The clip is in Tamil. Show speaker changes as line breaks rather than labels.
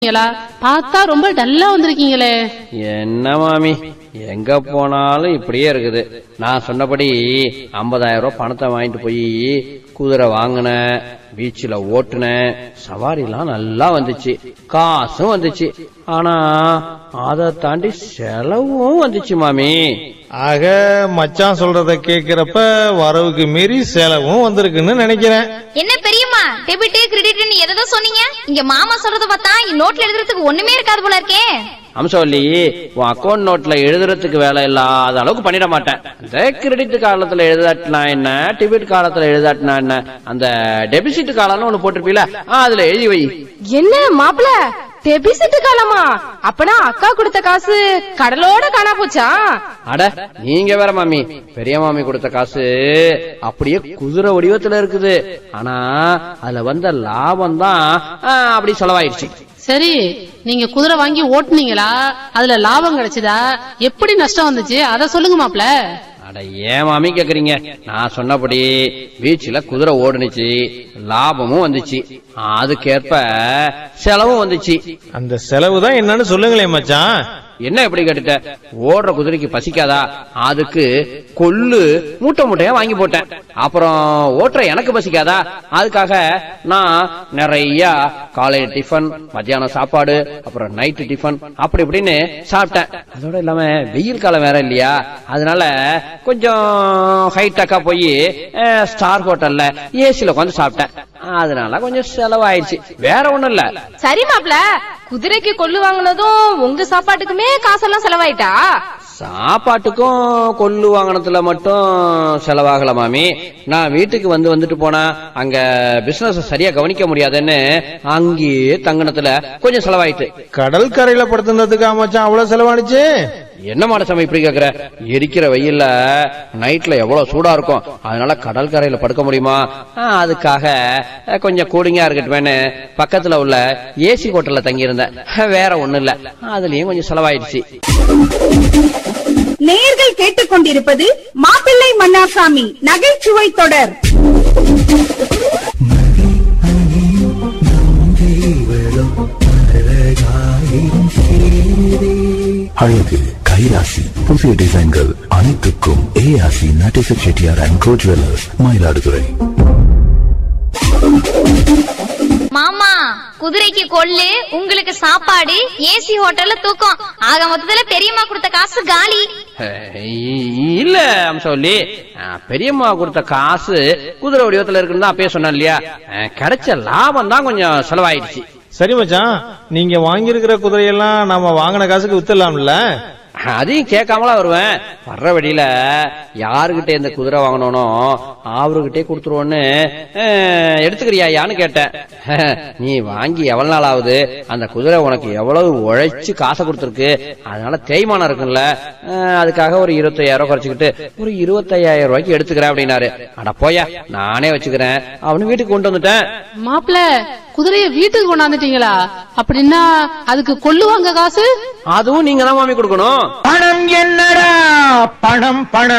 இருக்கீங்களா பார்த்தா ரொம்ப டல்லா வந்திருக்கீங்களே
என்ன மாமி எங்க போனாலும் இப்படியே இருக்குது நான் சொன்னபடி 50000 ரூபாய் பணத்தை வாங்கிட்டு போய் குதிரை வாங்கினேன் பீச்சில் ஓட்டுனேன் சவாரிலாம் நல்லா வந்துச்சு காசும் வந்துச்சு ஆனா அதை தாண்டி செலவும் வந்துச்சு மாமி
ஆக மச்சான் சொல்றத கேக்குறப்ப வரவுக்கு மீறி செலவும் வந்திருக்குன்னு நினைக்கிறேன்
என்ன பெரியம்மா டெபிட் கிரெடிட்னு எதோ சொன்னீங்க இங்க மாமா சொல்றத பார்த்தா இங்க நோட்ல எழுதுறதுக்கு ஒண்ணுமே இருக்காது போல இருக்கே
அம்சவல்லி உன் அக்கௌண்ட் நோட்ல எழுதுறதுக்கு வேலை இல்லாத அளவுக்கு பண்ணிட மாட்டேன் அந்த கிரெடிட் காலத்துல எழுதாட்டினா என்ன டெபிட் காலத்துல எழுதாட்டினா என்ன அந்த டெபிசிட் காலம்னு ஒண்ணு போட்டிருப்பீல ஆ, அதுல எழுதி வை
என்ன மாப்பிள டெபிசிட் காலமா அப்பனா அக்கா கொடுத்த காசு கடலோட காணா போச்சா
அட நீங்க வேற மாமி பெரிய மாமி கொடுத்த காசு அப்படியே குதிரை வடிவத்துல இருக்குது ஆனா அதுல வந்த லாபம் தான் அப்படி செலவாயிருச்சு
சரி நீங்க குதிரை வாங்கி ஓட்டுனீங்களா அதுல லாபம் கிடைச்சதா எப்படி நஷ்டம் வந்துச்சு அத சொல்லுங்க மாப்ள
அட ஏன் மாமி கேக்குறீங்க நான் சொன்னபடி பீச்ல குதிரை ஓடுனுச்சு லாபமும் வந்துச்சு அதுக்கேற்ப செலவும் வந்துச்சு
அந்த செலவு தான் என்னன்னு சொல்லுங்களேன் மச்சான்
என்ன எப்படி கேட்டுட்ட ஓடுற குதிரைக்கு பசிக்காதா அதுக்கு கொள்ளு மூட்டை மூட்டையா வாங்கி போட்டேன் அப்புறம் ஓட்டுற எனக்கு பசிக்காதா அதுக்காக நான் நிறைய காலை டிஃபன் மத்தியானம் சாப்பாடு அப்புறம் நைட்டு டிஃபன் அப்படி இப்படின்னு சாப்பிட்டேன் அதோட இல்லாம வெயில் காலம் வேற இல்லையா அதனால கொஞ்சம் ஹைட்டாக்கா போய் ஸ்டார் ஹோட்டல்ல ஏசில உட்காந்து சாப்பிட்டேன் அதனால கொஞ்சம் செலவாயிடுச்சு வேற ஒண்ணும் இல்ல
சரி மாப்பிள குதிரைக்கு கொள்ளு வாங்கினதும் உங்க சாப்பாட்டுக்குமே காசெல்லாம் செலவாயிட்டா
சாப்பாட்டுக்கும் கொள்ளு வாங்கினதுல மட்டும் செலவாகல மாமி நான் வீட்டுக்கு வந்து வந்துட்டு போனா அங்க பிசினஸ் சரியா கவனிக்க முடியாதுன்னு அங்கேயே தங்கினத்துல கொஞ்சம் செலவாயிட்டு
கடல் கரையில படுத்திருந்ததுக்கா மச்சான் அவ்வளவு செலவானுச்சு
என்ன மாடசாமி இப்படி கேக்குற எரிக்கிற வெயில்ல நைட்ல எவ்வளவு சூடா இருக்கும் அதனால கடல் கரையில படுக்க முடியுமா ஆ, அதுக்காக அஹ், கொஞ்சம் கூலிங்கா இருக்கட்டுமேன்னு பக்கத்துல உள்ள ஏசி ஹோட்டல்ல தங்கி இருந்தேன் வேற ஒண்ணும் இல்ல அதுலயும் கொஞ்சம் செலவாயிடுச்சு
நேயர்கள் கேட்டுக்கொண்டிருப்பது மாப்பிள்ளை மன்னாசாமி நகைச்சுவை தொடர்
அழகு கைராசி புதிய டிசைன்கள் அனைத்துக்கும் ஏஆசி நட்டிச Chettiar and co jewellers Mayiladuthurai
மாமா குதிரைக்கு கொள்ளு உங்களுக்கு சாப்பாடு ஏசி ஹோட்டல்ல தூக்கம் ஆக மொத்தத்துல பெரியம்மா கொடுத்த காசு காலி
அஹ் இல்ல அம்சவல்லி அஹ் பெரியம்மா கொடுத்த காசு குதிரை வடிவத்துல இருக்குன்னு தான் அப்பயே சொன்னேன் இல்லையா அஹ் கிடைச்ச லாபம் தான் கொஞ்சம் செலவாயிடுச்சு
சரி மச்சான் நீங்க வாங்கியிருக்கிற குதிரையெல்லாம் நாம வாங்கின காசுக்கு வித்துடலாம்ல
அதையும் கேட்காமலா வருவேன் வர்ற வழியில யாருகிட்ட இந்த குதிரை வாங்கணும்னோ அவருகிட்டே கொடுத்துருவோன்னு அஹ், எடுத்துக்கிறியாயான்னு கேட்டேன் நீ வாங்கி எவ்வளவு நாள் ஆகுது அந்த குதிரை உனக்கு எவ்வளவு உழைச்சு காசை கொடுத்துருக்கு அதனால தேய்மானம் இருக்குல்ல அஹ், அதுக்காக ஒரு இருபத்தையாயிரம் ரூபாய் குறைச்சிக்கிட்டு ஒரு இருபத்தையாயிரம் ரூபாய்க்கு எடுத்துக்கிறேன் அப்படின்னாரு அட போயா நானே வச்சுக்கிறேன் அவனு வீட்டுக்கு கொண்டு வந்துட்டேன்
மாப்ள குதிரைய வீட்டுக்கு கொண்டாந்துட்டீங்களா அப்படின்னா அதுக்கு கொள்ளு வாங்க காசு
அதுவும் நீங்க தான் மாமி கொடுக்கணும்
பணம் என்னடா பணம் பணம்